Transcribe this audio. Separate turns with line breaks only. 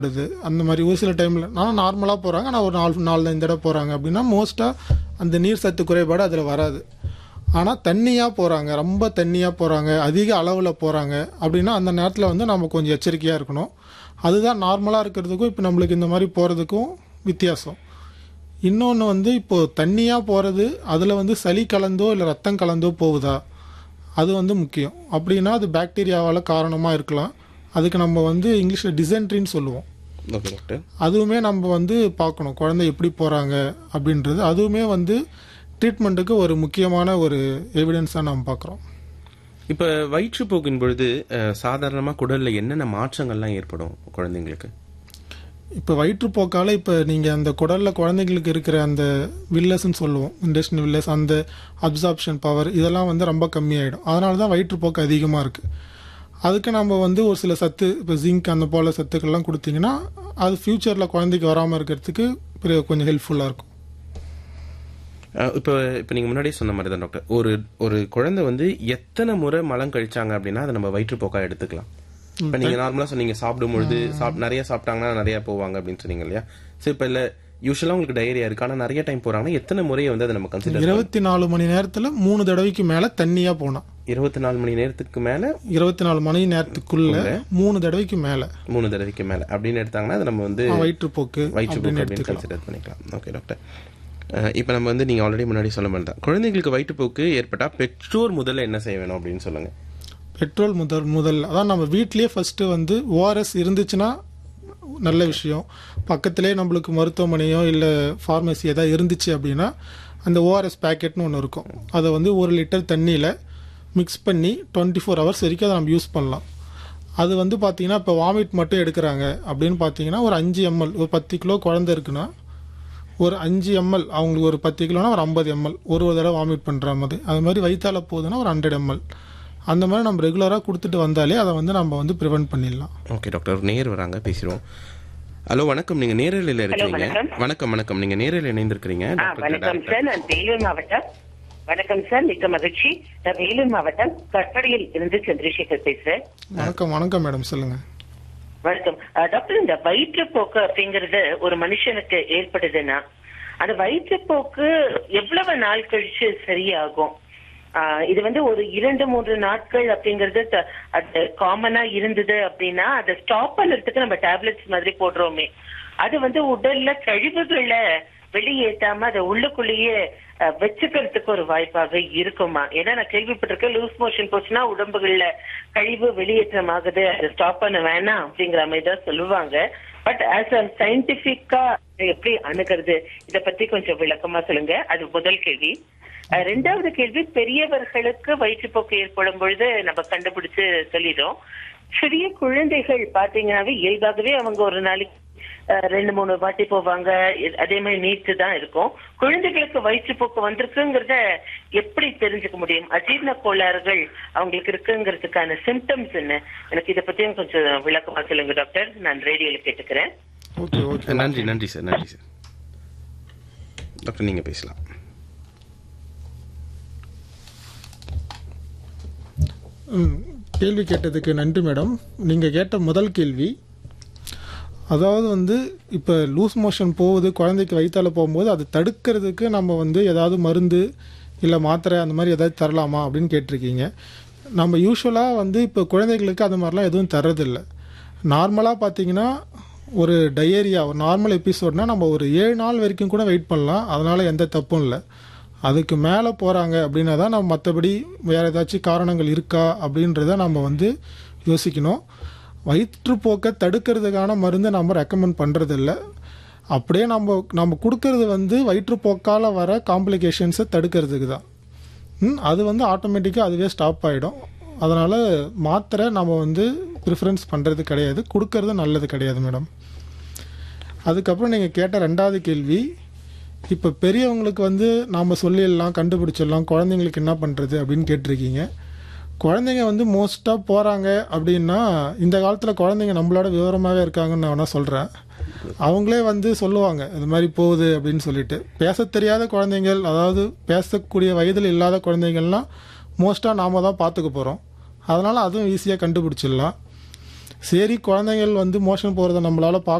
வருது அந்த மாதிரி ஒரு சில டைமில் நான் நார்மலாக போகிறாங்க ஆனால் ஒரு நாலு நாலு ஐந்து தடவை போகிறாங்க அப்படின்னா மோஸ்ட்டாக அந்த நீர் சத்து குறைபாடு அதில் வராது ஆனால் தண்ணியாக போகிறாங்க ரொம்ப தண்ணியாக போகிறாங்க அதிக அளவில் போகிறாங்க அப்படின்னா அந்த நேரத்தில் வந்து நம்ம கொஞ்சம் எச்சரிக்கையாக இருக்கணும் அதுதான் நார்மலாக இருக்கிறதுக்கும் இப்போ நம்மளுக்கு இந்த மாதிரி போகிறதுக்கும் வித்தியாசம் இன்னொன்று வந்து இப்போது தண்ணியாக போகிறது அதில் வந்து சளி கலந்தோ இல்லை ரத்தம் கலந்தோ போகுதா அது வந்து முக்கியம் அப்படின்னா அது பாக்டீரியாவால் காரணமாக இருக்கலாம் அதுக்கு நம்ம வந்து இங்கிலீஷில் டிசென்ட்ரின்னு சொல்லுவோம்
ஓகே டாக்டர்
அதுவுமே நம்ம வந்து பார்க்கணும் குழந்தை எப்படி போகிறாங்க அப்படின்றது அதுவுமே வந்து ட்ரீட்மெண்ட்டுக்கு ஒரு முக்கியமான ஒரு எவிடன்ஸாக நம்ம பார்க்குறோம்
இப்போ வயிற்றுப்போக்கின் பொழுது அஹ், சாதாரணமா குடல்ல என்னென்ன மாற்றங்கள்லாம் ஏற்படும் குழந்தைங்களுக்கு
இப்போ வயிற்றுப்போக்கால் இப்போ நீங்கள் அந்த குடலில் குழந்தைங்களுக்கு இருக்கிற அந்த வில்லஸ்ன்னு சொல்லுவோம் இண்டஸ்ட்ரியல் வில்லஸ் அந்த அப்சார்ப்ஷன் பவர் இதெல்லாம் வந்து ரொம்ப கம்மியாயிடும் அதனால தான் வயிற்றுப்போக்கு அதிகமாக இருக்குது அதுக்கு நம்ம வந்து ஒரு சில சத்து இப்போ ஜிங்க் அந்த போல் சத்துக்கள்லாம் கொடுத்தீங்கன்னா அது ஃப்யூச்சரில் குழந்தைக்கு வராமல் இருக்கிறதுக்கு பிறகு கொஞ்சம் ஹெல்ப்ஃபுல்லாக இருக்கும்
அஹ், இப்போ இப்போ நீங்க முன்னாடியே சொன்ன மாதிரி தான் டாக்டர் ஒரு ஒரு குழந்தை வந்து எத்தனை முறை மலம் கழிச்சாங்க அப்படின்னா அதை நம்ம வயிற்றுப்போக்கா எடுத்துக்கலாம் இப்போ நீங்க நார்மலா சொன்னீங்க சாப்பிடும் பொழுது சாப் நிறைய சாப்பிட்டாங்கன்னா நிறைய போவாங்க அப்படின்னு சொன்னீங்க இல்லையா சரி இப்போ இல்ல யூஸ்வலா உங்களுக்கு டயரியா இருக்கு ஆனா நிறைய டைம் போறாங்கன்னா எத்தனை முறையை வந்து அதை நம்ம கன்சிடர்
இருபத்தி நாலு மணி நேரத்தில் மூணு தடவைக்கு மேலே தண்ணியாக போனோம்
இருபத்தி நாலு மணி நேரத்துக்கு மேல
இருபத்தி நாலு மணி நேரத்துக்குள்ள மூணு தடவைக்கு மேலே
மூணு தடவைக்கு மேல அப்படின்னு எடுத்தாங்கன்னா அதை நம்ம வந்து
வயிற்றுப்போக்கு
வயிற்றுப்போக்கு அப்படின்னு கன்சிடர் பண்ணிக்கலாம் ஓகே டாக்டர் அஹ், இப்போ நம்ம வந்து நீங்க ஆல்ரெடி முன்னாடி சொல்ல மாதிரி தான் குழந்தைங்களுக்கு வயிற்றுப்போக்கு ஏற்பட்டா பெற்றோர் முதல்ல என்ன செய்ய வேணும் அப்படின்னு சொல்லுங்க
பெட்ரோல் முதல் முதல் அதான் நம்ம வீட்லயே ஃபர்ஸ்ட் வந்து ஓஆர்எஸ் இருந்துச்சுன்னா நல்ல விஷயம் பக்கத்திலே நம்மளுக்கு மருத்துவமனையோ இல்லை ஃபார்மசி ஏதாவது இருந்துச்சு அப்படின்னா அந்த ஓஆர்எஸ் பேக்கெட்னு ஒன்று இருக்கும் அதை வந்து ஒரு லிட்டர் தண்ணியில் மிக்ஸ் பண்ணி டுவெண்ட்டி ஃபோர் ஹவர்ஸ் வரைக்கும் அதை நம்ம யூஸ் பண்ணலாம் அது வந்து பார்த்தீங்கன்னா இப்போ வாமிட் மட்டும் எடுக்கிறாங்க அப்படின்னு பார்த்தீங்கன்னா ஒரு அஞ்சு எம்எல் ஒரு பத்து கிலோ குழந்தை இருக்குன்னா ஒரு அஞ்சு எம்எல் அவங்களுக்கு ஒரு பத்து கிலோனா ஒரு ஐம்பது எம்எல் ஒரு ஒரு தடவை வாமிட் பண்ணுற மாதிரி அது மாதிரி வயிற்றால போகுதுன்னா ஒரு ஹண்ட்ரட் எம்எல் அந்த மாதிரி நம்ம ரெகுலராக கொடுத்துட்டு வந்தாலே அதை வந்து நம்ம வந்து ப்ரிவென்ட் பண்ணிடலாம்
ஓகே டாக்டர் நேர் வராங்க பேசிடுவோம் ஹலோ வணக்கம் நீங்க நேரலையில் இருக்கிறீங்க வணக்கம் வணக்கம் நீங்க நேரில் இணைந்திருக்கிறீங்க
ஆ,
டாக்டர்
வணக்கம்
கிட்ட
சார் நான் வேலூர் மாவட்டம் வணக்கம் சார் மிக்க மகிழ்ச்சி நான் வேலூர் மாவட்டம் கட்டடையில் இருந்து சந்திரசேகர் பேசுறேன்
வணக்கம் வணக்கம் மேடம் சொல்லுங்க
வணக்கம் ஆ, டாக்டர் இந்த வயிற்றுப்போக்கு அப்படிங்கறது ஒரு மனுஷனுக்கு ஏற்படுதுன்னா அந்த வயிற்றுப்போக்கு எவ்வளவு நாள் கழிச்சு சரியாகும் ஆ, இது வந்து ஒரு இரண்டு மூன்று நாட்கள் அப்படிங்கறது த- அது காமனா இருந்தது அப்படின்னா அதை ஸ்டாப் பண்றதுக்கு நம்ம டேப்லெட்ஸ் மாதிரி போடுறோமே அது வந்து உடல்ல கழிவுகளை வெளியேற்றாம அதை உள்ளுக்குள்ளேயே அஹ், வச்சுக்கிறதுக்கு ஒரு வாய்ப்பாக இருக்குமா ஏன்னா நான் கேள்விப்பட்டிருக்கேன் லூஸ் மோஷன் போச்சுன்னா உடம்புகள்ல கழிவு வெளியேற்றம் ஆகுது அதை ஸ்டாப் பண்ண வேணாம் அப்படிங்கிற மாதிரி தான் சொல்லுவாங்க பட் ஆஸ் அ சயின்டிபிக்கா எப்படி அணுகிறது இத பத்தி கொஞ்சம் விளக்கமா சொல்லுங்க அது முதல் கேள்வி அஹ், ரெண்டாவது கேள்வி பெரியவர்களுக்கு வயிற்றுப்போக்கு ஏற்படும் பொழுது நம்ம கண்டுபிடிச்சு சொல்லிடும் சிறிய குழந்தைகள் பாத்தீங்கன்னாவே இயல்பாகவே அவங்க ஒரு நாளைக்கு அஹ், ரெண்டு மூணு வாட்டி போவாங்க இ- அதே மாதிரி நீட்டு தான் இருக்கும் குழந்தைகளுக்கு வயிற்றுப்போக்கு வந்திருக்குங்கிறத எப்படி தெரிஞ்சுக்க முடியும் அஜீரண கோளாறுகள் அவங்களுக்கு இருக்குங்கிறதுக்கான சிம்டம்ஸ் என்ன எனக்கு இதை பத்தியும் கொஞ்சம் விளக்கமா சொல்லுங்க டாக்டர் நான் ரேடியோல கேட்டுக்கிறேன்
ஓகே ஓகே
நன்றி நன்றி சார் நன்றி சார் டாக்டர் நீங்க பேசலாம்
ம், கேள்வி கேட்டதுக்கு நன்றி மேடம் நீங்கள் கேட்ட முதல் கேள்வி அதாவது வந்து இப்போ லூஸ் மோஷன் போகுது குழந்தைக்கு வயிற்றால போகும்போது அது தடுக்கிறதுக்கு நம்ம வந்து ஏதாவது மருந்து இல்லை மாத்திரை அந்த மாதிரி ஏதாவது தரலாமா அப்படின்னு கேட்டிருக்கீங்க நம்ம யூஸ்வலாக வந்து இப்போ குழந்தைகளுக்கு அந்த மாதிரிலாம் எதுவும் தர்றதில்ல நார்மலாக பார்த்தீங்கன்னா ஒரு டயேரியா ஒரு நார்மல் எபிசோட்னா நம்ம ஒரு ஏழு நாள் வரைக்கும் கூட வெயிட் பண்ணலாம் அதனால் எந்த தப்பும் இல்லை அதுக்கு மேலே போகிறாங்க அப்படின்னா தான் நம்ம மற்றபடி வேறு ஏதாச்சும் காரணங்கள் இருக்கா அப்படின்றத நம்ம வந்து யோசிக்கணும் வயிற்றுப்போக்கை தடுக்கிறதுக்கான மருந்தை நம்ம ரெக்கமெண்ட் பண்ணுறதில்ல அப்படியே நம்ம நம்ம கொடுக்கறது வந்து வயிற்றுப்போக்கால் வர காம்ப்ளிகேஷன்ஸை தடுக்கிறதுக்கு தான் ம், அது வந்து ஆட்டோமேட்டிக்காக அதுவே ஸ்டாப் ஆகிடும் அதனால் மாத்திரை நம்ம வந்து ப்ரிஃபரன்ஸ் பண்ணுறது கிடையாது கொடுக்கறது நல்லது கிடையாது மேடம் அதுக்கப்புறம் நீங்கள் கேட்ட ரெண்டாவது கேள்வி இப்போ பெரியவங்களுக்கு வந்து நாம் சொல்லிடலாம் கண்டுபிடிச்சிடலாம் குழந்தைங்களுக்கு என்ன பண்ணுறது அப்படின்னு கேட்டிருக்கீங்க குழந்தைங்க வந்து மோஸ்ட்டாக போகிறாங்க அப்படின்னா இந்த காலத்தில் குழந்தைங்க நம்மளோட விவரமாகவே இருக்காங்கன்னு நான் வேணா சொல்கிறேன் அவங்களே வந்து சொல்லுவாங்க இது மாதிரி போகுது அப்படின்னு சொல்லிட்டு பேச தெரியாத குழந்தைங்கள் அதாவது பேசக்கூடிய வயதில் இல்லாத குழந்தைங்கள்லாம் மோஸ்ட்டாக நாம தான் பார்த்துக்க போகிறோம் அதனால் அதுவும் ஈஸியாக கண்டுபிடிச்சிடலாம் சரி குழந்தைகள் வந்து மோஷன் போகிறத நம்மளால பார்க்க